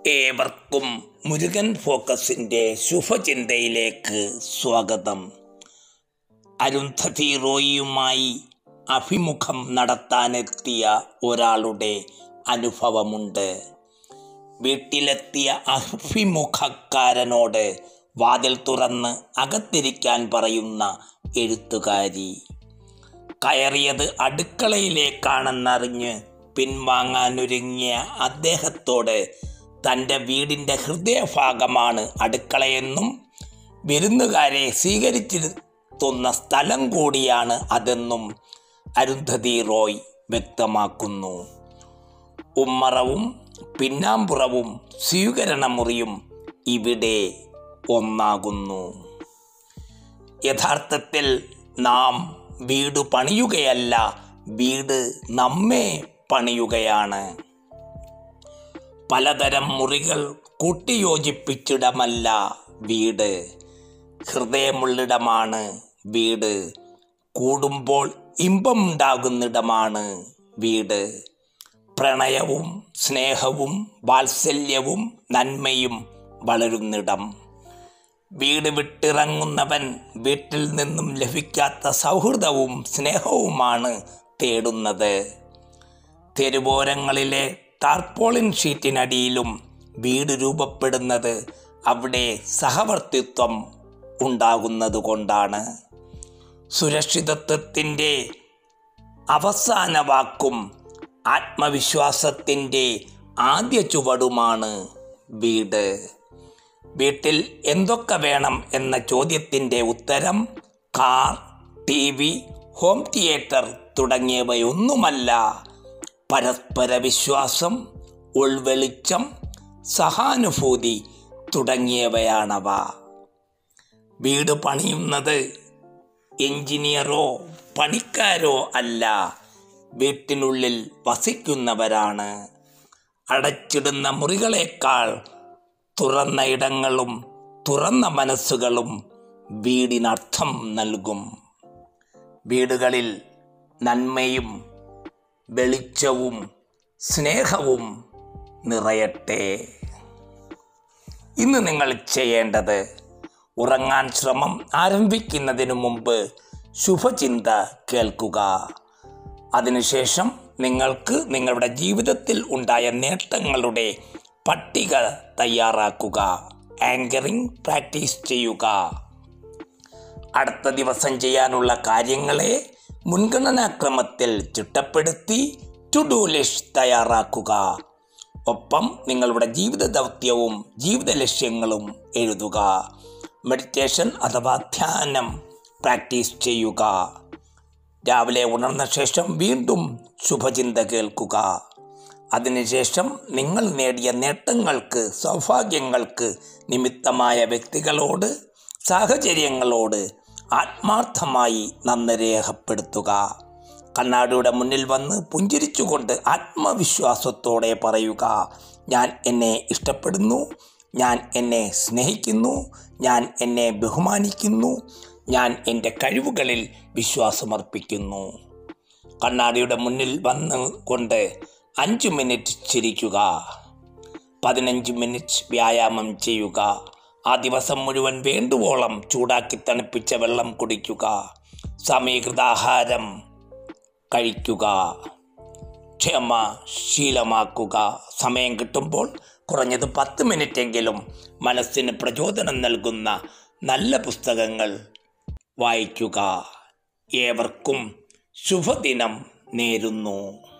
ഏവർക്കും മുരുകൻ ഫോക്കസിൻ്റെ ശുഭചിന്തയിലേക്ക് സ്വാഗതം അരുന്ധതി റോയിയുമായി അഭിമുഖം നടത്താനെത്തിയ ഒരാളുടെ അനുഭവമുണ്ട് വീട്ടിലെത്തിയ അഭിമുഖക്കാരനോട് വാതിൽ തുറന്ന് അകത്തിരിക്കാൻ പറയുന്ന എഴുത്തുകാരി കയറിയത് അടുക്കളയിലേക്കാണെന്നറിഞ്ഞ് പിൻവാങ്ങാനൊരുങ്ങിയ അദ്ദേഹത്തോട് തൻ്റെ വീടിൻ്റെ ഹൃദയഭാഗമാണ് അടുക്കളയെന്നും വിരുന്നുകാരെ സ്വീകരിച്ചിരുത്തുന്ന സ്ഥലം കൂടിയാണ് അതെന്നും അരുന്ധതി റോയ് വ്യക്തമാക്കുന്നു ഉമ്മറവും പിന്നാമ്പുറവും സ്വീകരണമുറിയും ഇവിടെ ഒന്നാകുന്നു യഥാർത്ഥത്തിൽ നാം വീട് പണിയുകയല്ല വീട് നമ്മെ പണിയുകയാണ് പലതരം മുറികൾ കൂട്ടിയോജിപ്പിച്ചിടമല്ല വീട് ഹൃദയമുള്ളിടമാണ് വീട് കൂടുമ്പോൾ ഇമ്പമുണ്ടാകുന്നിടമാണ് വീട് പ്രണയവും സ്നേഹവും വാത്സല്യവും നന്മയും വളരുന്നിടം വീട് വിട്ടിറങ്ങുന്നവൻ വീട്ടിൽ നിന്നും ലഭിക്കാത്ത സൗഹൃദവും സ്നേഹവുമാണ് തേടുന്നത് തെരുവോരങ്ങളിലെ ടാർപോളിൻ ഷീറ്റിനടിയിലും വീട് രൂപപ്പെടുന്നത് അവിടെ സഹവർത്തിത്വം ഉണ്ടാകുന്നത് കൊണ്ടാണ് സുരക്ഷിതത്വത്തിൻ്റെ അവസാന വാക്കും ആത്മവിശ്വാസത്തിൻ്റെ ആദ്യ ചുവടുമാണ് വീട് വീട്ടിൽ എന്തൊക്കെ വേണം എന്ന ചോദ്യത്തിൻ്റെ ഉത്തരം car T V home theatre തുടങ്ങിയവയൊന്നുമല്ല പരസ്പര വിശ്വാസം ഉൾവെളിച്ചം സഹാനുഭൂതി തുടങ്ങിയവയാണവ വീട് പണിയുന്നത് എഞ്ചിനീയറോ പണിക്കാരോ അല്ല വീട്ടിനുള്ളിൽ വസിക്കുന്നവരാണ് അടച്ചിടുന്ന മുറികളേക്കാൾ തുറന്ന ഇടങ്ങളും തുറന്ന മനസ്സുകളും വീടിനർത്ഥം നൽകും വീടുകളിൽ നന്മയും വെളിച്ചവും സ്നേഹവും നിറയട്ടെ ഇന്ന് നിങ്ങൾ ചെയ്യേണ്ടത് ഉറങ്ങാൻ ശ്രമം ആരംഭിക്കുന്നതിനു മുമ്പ് ശുഭചിന്ത കേൾക്കുക അതിനുശേഷം നിങ്ങൾക്ക് നിങ്ങളുടെ ജീവിതത്തിൽ ഉണ്ടായ നേട്ടങ്ങളുടെ പട്ടിക തയ്യാറാക്കുക ആങ്കറിംഗ് പ്രാക്ടീസ് ചെയ്യുക അടുത്ത ദിവസം ചെയ്യാനുള്ള കാര്യങ്ങളെ മുൻഗണനാക്രമത്തിൽ ചിട്ടപ്പെടുത്തി ടു ഡു ലിസ്റ്റ് തയ്യാറാക്കുക ഒപ്പം നിങ്ങളുടെ ജീവിത ദൗത്യവും ജീവിത ലക്ഷ്യങ്ങളും എഴുതുക മെഡിറ്റേഷൻ അഥവാ ധ്യാനം പ്രാക്ടീസ് ചെയ്യുക രാവിലെ ഉണർന്ന ശേഷം വീണ്ടും ശുഭചിന്ത കേൾക്കുക അതിനുശേഷം നിങ്ങൾ നേടിയ നേട്ടങ്ങൾക്ക് സൗഭാഗ്യങ്ങൾക്ക് നിമിത്തമായ വ്യക്തികളോട് സാഹചര്യങ്ങളോട് ആത്മാർത്ഥമായി നന്ദി രേഖപ്പെടുത്തുക കണ്ണാടിയുടെ മുന്നിൽ വന്ന് പുഞ്ചിരിച്ചുകൊണ്ട് ആത്മവിശ്വാസത്തോടെ പറയുക ഞാൻ എന്നെ ഇഷ്ടപ്പെടുന്നു ഞാൻ എന്നെ സ്നേഹിക്കുന്നു ഞാൻ എന്നെ ബഹുമാനിക്കുന്നു ഞാൻ എൻ്റെ കഴിവുകളിൽ വിശ്വാസമർപ്പിക്കുന്നു കണ്ണാടിയുടെ മുന്നിൽ വന്ന് കൊണ്ട് അഞ്ച് മിനിറ്റ് ചിരിക്കുക പതിനഞ്ച് മിനിറ്റ് വ്യായാമം ചെയ്യുക ആ ദിവസം മുഴുവൻ വേണ്ടുവോളം ചൂടാക്കി തണുപ്പിച്ച വെള്ളം കുടിക്കുക സമീകൃതാഹാരം കഴിക്കുക ക്ഷമ ശീലമാക്കുക സമയം കിട്ടുമ്പോൾ കുറഞ്ഞത് പത്ത് മിനിറ്റെങ്കിലും മനസ്സിന് പ്രചോദനം നൽകുന്ന നല്ല പുസ്തകങ്ങൾ വായിക്കുക ഏവർക്കും ശുഭദിനം നേരുന്നു